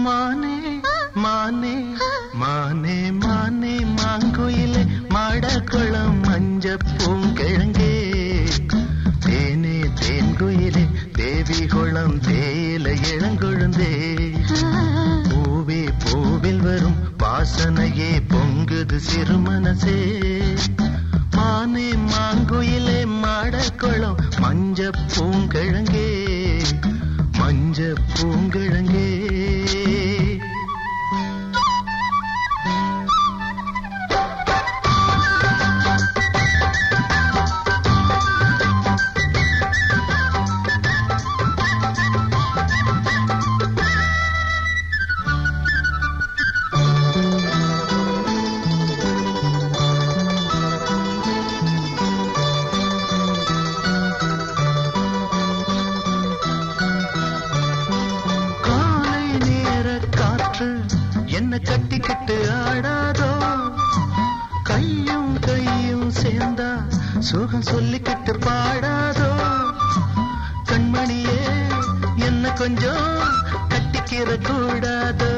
மானே மானே மானே மானே மாங்குயிலே மாடக்குளம் மஞ்ச பூங்கிழங்கே தேனே தேன்குயிலே தேவி குளம் தேயில இளங்கொழுந்தே பூவே பூவில் வரும் வாசனையே பொங்குது சிறுமனசே மானே மாங்குயிலே மாடக்குளம் மஞ்ச பூங்கிழங்கே மஞ்ச பூங்கிழங்கே காலை நேர காற்று என்ன கட்டிக்கிட்டு ஆடாதோ கையும் கையும் சேர்ந்தா சுகம் சொல்லிக்கிட்டு பாடாதோ கண்மணியே என்ன கொஞ்சம் கட்டிக்கிற கூடாதோ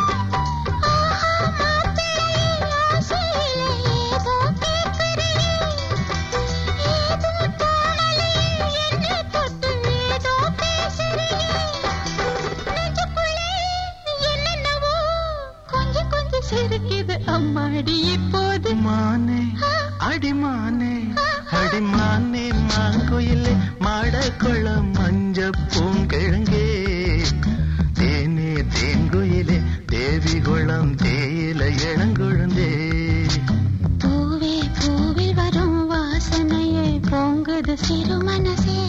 அம்மாடி இப்போது மானே அடிமானே அடிமானே மாங்குயிலே மாடக்குளம் மஞ்ச பூங்கிழங்கே தேனே தேன்குயிலே தேவி குளம் தேயில இளங்குழந்தே பூவே பூவில் வரும் வாசனையே பொங்குது சிறு மனசே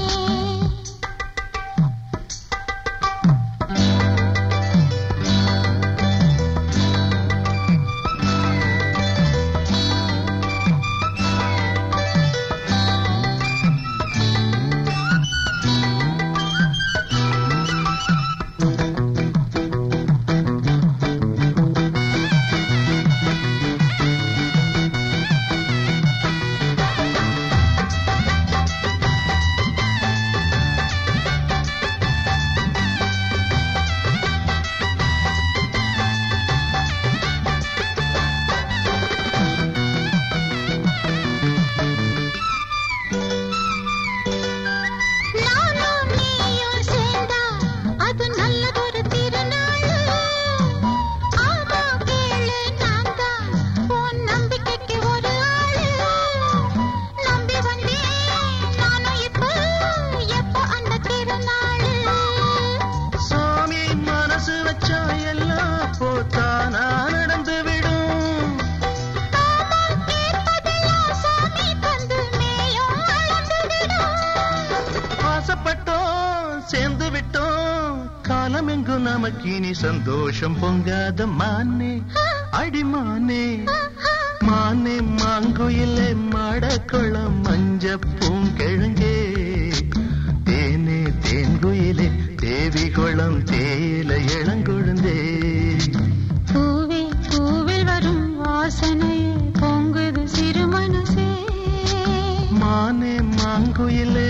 நானும் நீயும் சேர்ந்தா அது நல்லதொரு திருநாள் ஆமா கேளு நான் தான் உன் நம்பிக்கைக்கு ஒரு ஆளு நம்பி வந்தேன் நானும் இப்போ எப்போ அந்த திருநாள் சாமி மனசு வச்சா எல்லாம் போத்தானா நடந்து விடும் நாம கேட்பதெல்லாம் சாமி தந்து மேயும் அளந்துவிடும் ஆசைப்பட்டோம் சேர்ந்து விட்டோம் காலம் எங்கும் நமக்கு இனி சந்தோஷம் பொங்காத மானே அடிமானே மானே மாங்குயிலே மாடக்குளம் மஞ்ச பூங்கிழங்கே தேனே தேன்குயிலே தேவி குளம் தேயில இளங்குழுந்தே பூவே பூவில் வரும் வாசனையே பொங்குது சிறு மனசே மானே மாங்குயிலே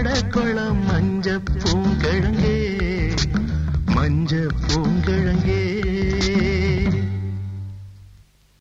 மாடக்குளம் மஞ்ச பூங்கிழங்கே மஞ்ச பூங்கிழங்கே